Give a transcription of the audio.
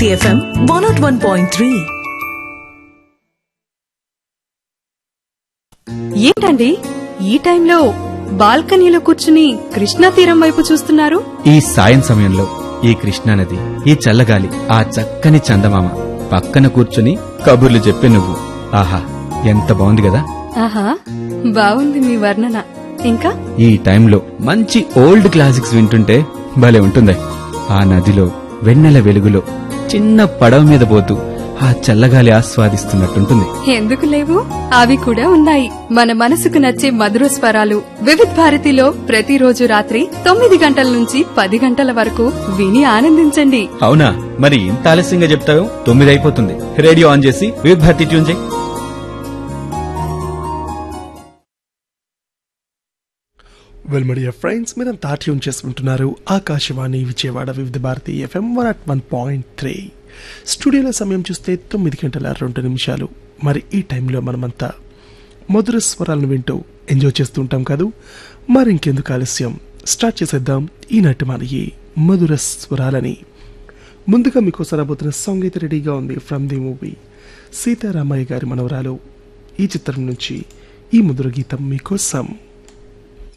Bharati FM one nought one point three ఏంటండి ఈ టైంలో బాల్కనీలో కూర్చుని కృష్ణా తీరం వైపు చూస్తున్నారు ఈ సాయం సమయంలో ఈ కృష్ణానది ఈ చల్లగాలి ఆ చక్కని చందమామ పక్కన కూర్చుని కబుర్లు చెప్పే నువ్వు ఆహా ఎంత బాగుంది కదా ఆహా బాగుంది మీ వర్ణన ఇంకా ఈ టైంలో మంచి ఓల్డ్ క్లాసిక్స్ వింటుంటే భలే ఉంటుందే ఆ నదిలో వెన్నెల వెలుగులో చిన్న పడవ మీద పోతూ ఆ చల్లగాలి ఆస్వాదిస్తున్నట్టుంటుంది ఎందుకు లేవు అవి కూడా ఉన్నాయి మన మనసుకు నచ్చే మధుర స్వరాలు వివిధ్ భారతిలో ప్రతిరోజు రాత్రి తొమ్మిది గంటల నుంచి పది గంటల వరకు విని ఆనందించండి అవునా మరి ఇంత ఆలస్యంగా చెప్తావు తొమ్మిది అయిపోతుంది రేడియో ఆన్ చేసి వివిధ భారతి ట్యూన్ చేయి వెల్ మీడియా ఫ్రెండ్స్ మీరంతా ట్యూన్ చేసుకుంటున్నారు Akashvani Vijayawada Vividh Bharati FM one at one point three స్టూడియోలో సమయం చూస్తే తొమ్మిది గంటల రెండు నిమిషాలు మరి ఈ టైంలో మనమంతా మధుర స్వరాలను వింటూ ఎంజాయ్ చేస్తుంటాం కాదు మరి ఇంకెందుకు ఆలస్యం స్టార్ట్ చేసేద్దాం ఈనాటి మన ఈ మధుర స్వరాలని ముందుగా మీకోసం రాబోతున్న సాంగ్ అయితే రెడీగా ఉంది ఫ్రమ్ ది మూవీ సీతారామయ్య గారి మనవరాలు ఈ చిత్రం నుంచి ఈ మధుర గీతం మీకోసం